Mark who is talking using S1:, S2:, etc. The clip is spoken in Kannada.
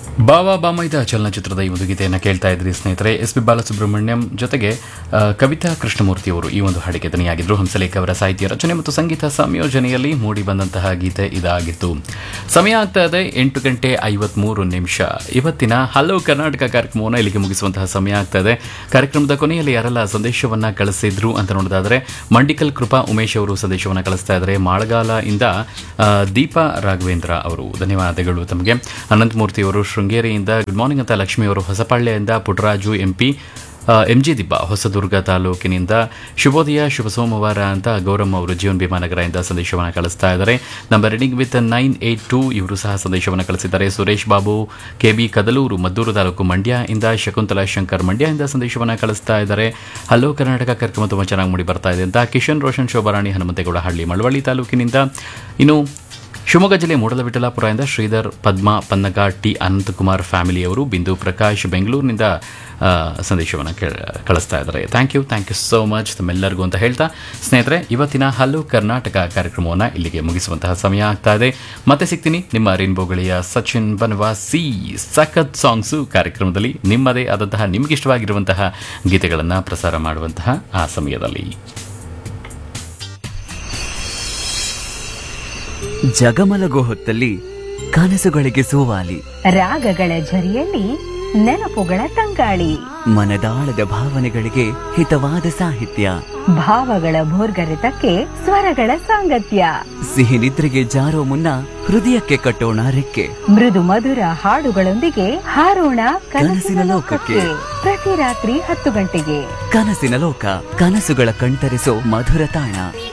S1: ಬಾವಾ ಬಾಮೈದ ಚಲನಚಿತ್ರದ ಈ ಒಂದು ಗೀತೆಯನ್ನು ಕೇಳ್ತಾ ಇದ್ರಿ ಸ್ನೇಹಿತರೆ ಎಸ್ ಪಿ ಬಾಲಸುಬ್ರಹ್ಮಣ್ಯಂ ಜೊತೆಗೆ ಆ, ಕವಿತಾ ಕೃಷ್ಣಮೂರ್ತಿ ಅವರು ಈ ಒಂದು ಹಾಡಿಗೆ ದನಿಯಾಗಿದ್ದರು ಹಂಸಲೇಖ ಅವರ ಸಾಹಿತ್ಯ ರಚನೆ ಮತ್ತು ಸಂಗೀತ ಸಂಯೋಜನೆಯಲ್ಲಿ ಮೂಡಿ ಬಂದಂತಹ ಗೀತೆ ಇದಾಗಿತ್ತು ಸಮಯ ಆಗ್ತಾ ಇದೆ ಎಂಟು ಗಂಟೆ ಐವತ್ಮೂರು ನಿಮಿಷ ಇವತ್ತಿನ ಹಲೋ ಕರ್ನಾಟಕ ಕಾರ್ಯಕ್ರಮವನ್ನು ಇಲ್ಲಿಗೆ ಮುಗಿಸುವಂತಹ ಸಮಯ ಆಗ್ತಾ ಇದೆ ಕಾರ್ಯಕ್ರಮದ ಕೊನೆಯಲ್ಲಿ ಯಾರೆಲ್ಲ ಸಂದೇಶವನ್ನ ಕಳಿಸಿದ್ರು ಅಂತ ನೋಡೋದಾದ್ರೆ ಮಂಡಿಕಲ್ ಕೃಪಾ ಉಮೇಶ್ ಅವರು ಸಂದೇಶವನ್ನು ಕಳಿಸ್ತಾ ಇದ್ದಾರೆ ಮಾಳಗಾಲ ಇಂದ ಆ, ದೀಪಾ ರಾಘವೇಂದ್ರ ಅವರು ಧನ್ಯವಾದಗಳು ತಮಗೆ ಅನಂತಮೂರ್ತಿ ಅವರು ಶೃಂಗೇರಿಯಿಂದ ಗುಡ್ ಮಾರ್ನಿಂಗ್ ಅಂತ ಲಕ್ಷ್ಮಿ ಅವರು ಹೊಸಪಾಳ್ಯದಿಂದ Puttaraju MP M G Dibba Hosadurga ತಾಲೂಕಿನಿಂದ ಶುಭೋದಯ ಶುಭ ಸೋಮವಾರ ಅಂತ ಗೌರಮ್ಮ ಅವರು ಜೀವನ್ ಭೀಮಾನಗರದಿಂದ ಸಂದೇಶವನ್ನು ಕಳಿಸ್ತಾ ಇದ್ದಾರೆ number reading with nine eight two ಇವರು ಸಹ ಸಂದೇಶವನ್ನು ಕಳಿಸಿದ್ದಾರೆ ಸುರೇಶ್ ಬಾಬು ಕೆ ಬಿ ಕದಲೂರು ಮದ್ದೂರು ತಾಲೂಕು ಮಂಡ್ಯ ಇಂದ ಶಕುಂತಲಾ ಶಂಕರ್ ಮಂಡ್ಯ ಇಂದ ಸಂದೇಶವನ್ನು ಕಳಿಸ್ತಾ ಇದ್ದಾರೆ ಹಲೋ ಕರ್ನಾಟಕ ಕಾರ್ಯಕ್ರಮ ತುಂಬ ಚೆನ್ನಾಗಿ ಮೂಡಿ ಬರ್ತಾ ಇದೆ ಅಂತ ಕಿಶನ್ ರೋಷನ್ ಶೋಭಾರಾಣಿ ಹನುಮಂತೇಗೌಡ ಹಳ್ಳಿ ಮಳವಳ್ಳಿ ತಾಲೂಕಿನಿಂದ ಇನ್ನು ಶಿವಮೊಗ್ಗ ಜಿಲ್ಲೆ ಮೂಡಲವಿಠಲಾಪುರದಿಂದ ಶ್ರೀಧರ್ ಪದ್ಮಾ ಪನ್ನಗ ಟಿ ಅನಂತಕುಮಾರ್ ಫ್ಯಾಮಿಲಿಯವರು ಬಿಂದು ಪ್ರಕಾಶ್ ಬೆಂಗಳೂರಿನಿಂದ ಆ, ಸಂದೇಶವನ್ನು ಕೇಳ ಕಳಿಸ್ತಾ ಇದ್ದಾರೆ thank you thank you so much ತಮ್ಮೆಲ್ಲರಿಗೂ ಅಂತ ಹೇಳ್ತಾ ಸ್ನೇಹಿತರೆ ಇವತ್ತಿನ ಹಲೋ ಕರ್ನಾಟಕ ಕಾರ್ಯಕ್ರಮವನ್ನು ಇಲ್ಲಿಗೆ ಮುಗಿಸುವಂತಹ ಸಮಯ ಆಗ್ತಾ ಇದೆ ಮತ್ತೆ ಸಿಗ್ತೀನಿ ನಿಮ್ಮ ರೇನ್ಬೋಗಳಿಯ ಸಚಿನ್ ಬನ್ವಾಸಿ ಸಖತ್ ಸಾಂಗ್ಸು ಕಾರ್ಯಕ್ರಮದಲ್ಲಿ ನಿಮ್ಮದೇ ಆದಂತಹ ನಿಮಗಿಷ್ಟವಾಗಿರುವಂತಹ ಗೀತೆಗಳನ್ನು ಪ್ರಸಾರ ಮಾಡುವಂತಹ ಆ ಸಮಯದಲ್ಲಿ
S2: ಜಗಮಲಗೋ ಹೊತ್ತಲ್ಲಿ ಕನಸುಗಳಿಗೆ ಸೋವಾಲಿ
S3: ರಾಗಗಳ ಝರಿಯಲ್ಲಿ ನೆನಪುಗಳ ತಂಗಾಳಿ
S2: ಮನದಾಳದ ಭಾವನೆಗಳಿಗೆ ಹಿತವಾದ ಸಾಹಿತ್ಯ
S3: ಭಾವಗಳ ಭೋರ್ಗರೆತಕ್ಕೆ ಸ್ವರಗಳ ಸಾಂಗತ್ಯ
S2: ಸಿಹಿ ನಿದ್ರೆಗೆ ಜಾರೋ ಮುನ್ನ ಹೃದಯಕ್ಕೆ ಕಟ್ಟೋಣ ರೆಕ್ಕೆ
S3: ಮೃದು ಮಧುರ ಹಾಡುಗಳೊಂದಿಗೆ ಹಾರೋಣ
S2: ಕನಸಿನ
S3: ಕನಸಿನ
S2: ಲೋಕಕ್ಕೆ.
S3: ಲೋಕಕ್ಕೆ ಪ್ರತಿ ರಾತ್ರಿ ಹತ್ತು ಗಂಟೆಗೆ
S2: ಕನಸಿನ ಲೋಕ ಕನಸುಗಳ ಕಣ್ತರಿಸೋ ಮಧುರ ತಾಣ